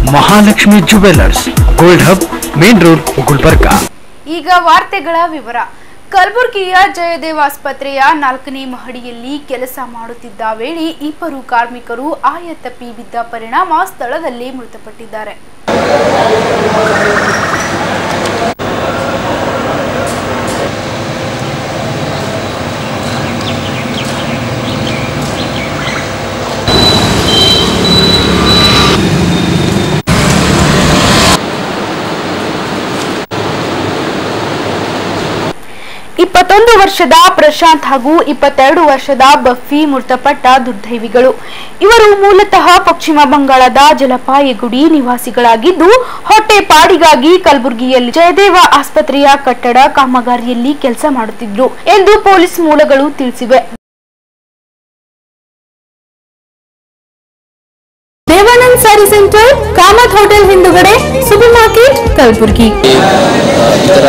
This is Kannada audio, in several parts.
Mahalakshmi jewellers gold hub main road Gulbarga ಈಗ ವಾರ್ತೆಗಳ ವಿವರ ಕಲಬುರಗಿಯ ಜಯದೇವ ಆಸ್ಪತ್ರೆಯ ನಾಲ್ಕನೇ ಮಹಡಿಯಲ್ಲಿ ಕೆಲಸ ಮಾಡುತ್ತಿದ್ದ ವೇಳೆ ಇಬ್ಬರು ಕಾರ್ಮಿಕರು ಆಯ ತಪ್ಪಿ ಬಿದ್ದ ಪರಿಣಾಮ ಸ್ಥಳದಲ್ಲೇ ಮೃತಪಟ್ಟಿದ್ದಾರೆ ಇಪ್ಪತ್ತೊಂದು ವರ್ಷದ ಪ್ರಶಾಂತ್ ಹಾಗೂ ಇಪ್ಪತ್ತೆರಡು ವರ್ಷದ ಬಫಿ ಮೃತಪಟ್ಟ ದುರ್ದೈವಿಗಳು ಇವರು ಮೂಲತಃ ಪಶ್ಚಿಮ ಬಂಗಾಳದ ಜಲಪಾಯಗುಡಿ ನಿವಾಸಿಗಳಾಗಿದ್ದು ಹೊಟ್ಟೆಪಾಡಿಗಾಗಿ ಕಲಬುರಗಿಯಲ್ಲಿ ಜಯದೇವ ಆಸ್ಪತ್ರೆಯ ಕಟ್ಟಡ ಕಾಮಗಾರಿಯಲ್ಲಿ ಕೆಲಸ ಮಾಡುತ್ತಿದ್ರು ಎಂದು ಪೊಲೀಸ್ ಮೂಲಗಳು ತಿಳಿಸಿವೆ ದೇವಾನಂದ್ ಸ್ಯಾರಿ ಸೆಂಟರ್ ಕಾಮತ್ ಹೋಟೆಲ್ ಹಿಂದುಗಡೆ ಸೂಪರ್ ಮಾರ್ಕೆಟ್ ಕಲಬುರಗಿ ಈ ಥರ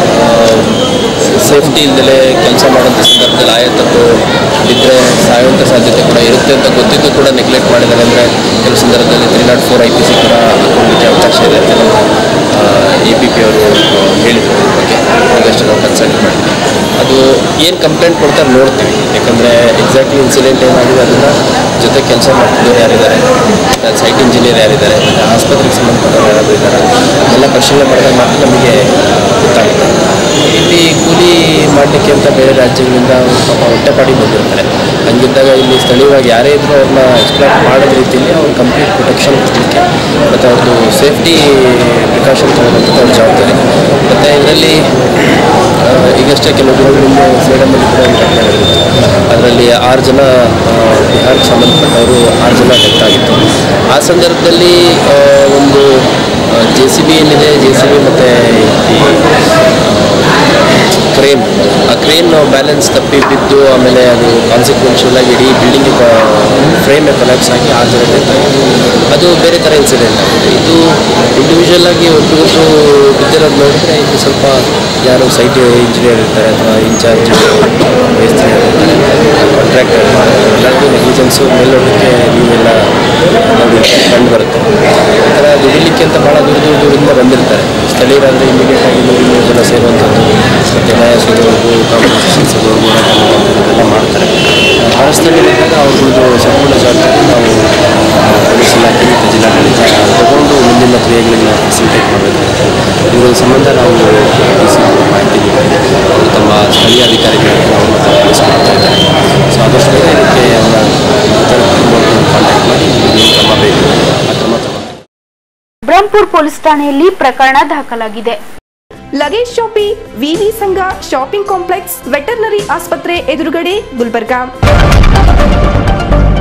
ಸೇಫ್ಟಿ ಇಲ್ಲದೆ ಕೆಲಸ ಮಾಡೋಂಥ ಸಂದರ್ಭದಲ್ಲಿ ಆಯತ್ತದ್ದು ಬಿದ್ದರೆ ಸಾಯುವಂಥ ಸಾಧ್ಯತೆ ಕೂಡ ಇರುತ್ತೆ ಅಂತ ಗೊತ್ತಿದ್ದು ಕೂಡ ನೆಗ್ಲೆಕ್ಟ್ ಮಾಡಿದ್ದಾರೆ ಅಂದರೆ ಕೆಲವು ಸಂದರ್ಭದಲ್ಲಿ three not four I P C ಕೂಡ ಹಾಕೊಳ್ಳಲಿಕ್ಕೆ ಅವಕಾಶ ಇದೆ ಅಂತ ನಮ್ಮ ಎ ಪಿ ಪಿ ಅವರು ಹೇಳಿದರು ಇದ್ರ ಬಗ್ಗೆ ಈಗಷ್ಟು ನಾವು ಕನ್ಸಲ್ಟ್ ಮಾಡಿದ್ವಿ ಅದು ಏನು ಕಂಪ್ಲೇಂಟ್ ಕೊಡ್ತಾರೆ ನೋಡ್ತೀವಿ ಯಾಕಂದರೆ ಎಕ್ಸಾಕ್ಟ್ಲಿ ಇನ್ಸಿಡೆಂಟ್ ಏನಾಗಿದೆ ಅದನ್ನು ಜೊತೆ ಕೆಲಸ ಮಾಡ್ತಿದ್ದವ್ರು ಯಾರಿದ್ದಾರೆ ಸೈಟ್ ಇಂಜಿನಿಯರ್ ಯಾರಿದ್ದಾರೆ ಮತ್ತು ಆಸ್ಪತ್ರೆಗೆ ಸಂಬಂಧಪಟ್ಟವ್ರು ಯಾರಾದರೂ ಇದ್ದಾರೆ ಅದೆಲ್ಲ ಪರಿಶೀಲನೆ ಮಾಡಿದಾಗ ಮಾತ್ರ ನಮಗೆ ಗೊತ್ತಾಗುತ್ತೆ ಈ ರೀತಿ ಕೂಲಿ ಮಾಡಲಿಕ್ಕೆ ಅಂತ ಬೇರೆ ರಾಜ್ಯಗಳಿಂದ ಅವ್ರು ಪಾಪ ಹೊಟ್ಟೆಪಾಡಿ ಬಂದಿರ್ತಾರೆ ಹಂಗಿದ್ದಾಗ ಇಲ್ಲಿ ಸ್ಥಳೀಯವಾಗಿ ಯಾರೇ ಇದ್ರೂ ಅವ್ರನ್ನ ಎಕ್ಸ್ಪ್ಲಾಟ್ ಮಾಡಿದ ರೀತಿಯಲ್ಲಿ ಅವ್ರು ಕಂಪ್ಲೀಟ್ ಪ್ರೊಟೆಕ್ಷನ್ ಕೊಡಲಿಕ್ಕೆ ಮತ್ತು ಅವ್ರದ್ದು ಸೇಫ್ಟಿ ಪ್ರಿಕಾಷನ್ ತೊಗೊಳ್ಳೋಂಥದ್ದು ಅವ್ರ ಜವಾಬ್ದಾರಿ ಮತ್ತು ಇದರಲ್ಲಿ ಆ, ಈಗಷ್ಟೇ ಕೆಲವು ದಿನಗಳಿಂದ ಸೇಡಮಲ್ಲಿ ಕೂಡ ಒಂದು ಘಟನೆ ನಡೆದಿತ್ತು ಅದರಲ್ಲಿ ಆರು ಜನ ಆ, ಬಿಹಾರ್ಗೆ ಸಂಬಂಧಪಟ್ಟವರು ಆರು ಜನ ಡೆತ್ ಆಗಿತ್ತು ಆ ಸಂದರ್ಭದಲ್ಲಿ ಆ, ಒಂದು ಜೆ ಸಿ ಬಿ ಏನಿದೆ ಜೆ ಸಿ ಬಿ ಮತ್ತು ಕ್ರೇನ್ ಆ ಕ್ರೇನ್ ಬ್ಯಾಲೆನ್ಸ್ ತಪ್ಪಿ ಬಿದ್ದು ಆಮೇಲೆ ಅದು ಕಾನ್ಸಿಕ್ವೆನ್ಷಿಯಲ್ ಆಗಿ ಇಡೀ ಬಿಲ್ಡಿಂಗ್ ಫ್ರೇಮೇ ಕೊಲ್ಯಾಪ್ಸ್ ಆಗಿ ಆ ಜನ ಡೆತ್ ಆಗಿದೆ ಅದು ಬೇರೆ ಥರ ಇನ್ಸಿಡೆಂಟ್ ಆಗಿದೆ ಇದು ಇಂಡಿವಿಜುವಲ್ ಆಗಿ ಒಬ್ಬೊಬ್ಬರು ಬಿದ್ದಿರೋದು ನೋಡಿದ್ರೆ ಇದು ಸ್ವಲ್ಪ ಯಾರು ಸೈಟ್ ಇಂಜಿನಿಯರ್ ಇರ್ತಾರೆ ಅಥವಾ ಇನ್ಚಾರ್ಜ್ ಮೇಸ್ತ್ರಿ ಇರ್ತಾರೆ ಕಾಂಟ್ರಾಕ್ಟರ್ ಎಲ್ಲರಿಗೂ ನೆಗ್ಲಿಜೆನ್ಸು ಮೇಲ್ನೋಟಕ್ಕೆ ನೀವೆಲ್ಲ ನೋಡಿ ಕಂಡು ಬರುತ್ತೆ ಈ ಥರ ದುಡಿಲಿಕ್ಕೆ ಅಂತ ಭಾಳ ದೂರ ದೂರ ದೂರದಿಂದ ಬಂದಿರ್ತಾರೆ ಸ್ಥಳೀಯರಾದರೆ ಇಮಿಡಿಯೇಟ್ ಆಗಿ ನೂರು ಇನ್ನೂರು ಜನ ಸೇರುವಂಥದ್ದು ಮತ್ತು ನ್ಯಾಯ ಸಿಗೋವರೆಗೂ ಕಾಂಪನ್ಸೇಷನ್ ಸಿಗೋವರೆಗೂ ಇದೆಲ್ಲ ಮಾಡ್ತಾರೆ ಹೊರಸ್ಥಳೀಯರಿದ್ದಾಗ ಅವ್ರದ್ದು ಸಂಪೂರ್ಣ ಜವಾಬ್ದಾರಿ ನಾವು ಪೊಲೀಸ್ ಇಲಾಖೆ ಮತ್ತು ಜಿಲ್ಲಾಡಳಿತ ತಗೊಂಡು ಮುಂದಿನ ಕ್ರಿಯೆಗಳಿಗೆ ಫೆಸಿಲಿಟೇಟ್ ಮಾಡಬೇಕಾಗುತ್ತೆ ಇವುಗಳ ಸಂಬಂಧ ನಾವು ಡಿ ಸಿ ಮಾಹಿತಿ ನೀಡಿದ್ದಾರೆ ಅವರು ತಮ್ಮ ಸ್ಥಳೀಯ ಅಧಿಕಾರಿಗಳಿಗೆ ಅವರು ಪೊಲೀಸ್ ಮಾಡ್ತಾ ಇದ್ದಾರೆ ಸೊ ಆದಷ್ಟು ಬೇಗ ಇದಕ್ಕೆ ಅವರ ಕಾಂಟ್ಯಾಕ್ಟ್ ಮಾಡಿ ಏನು ಕ್ರಮ ಬೇಕು ಆ ಕ್ರಮ ತಗೊಂಡು ಬ್ರಹ್ಮಪುರ್ ಪೊಲೀಸ್ ಠಾಣೆಯಲ್ಲಿ ಪ್ರಕರಣ ದಾಖಲಾಗಿದೆ ಲಗೇಜ್ ಶಾಪಿ ವಿವಿ ಸಂಘ ಶಾಪಿಂಗ್ ಕಾಂಪ್ಲೆಕ್ಸ್ ವೆಟರ್ನರಿ ಆಸ್ಪತ್ರೆ ಎದುರುಗಡೆ ಗುಲ್ಬರ್ಗಾ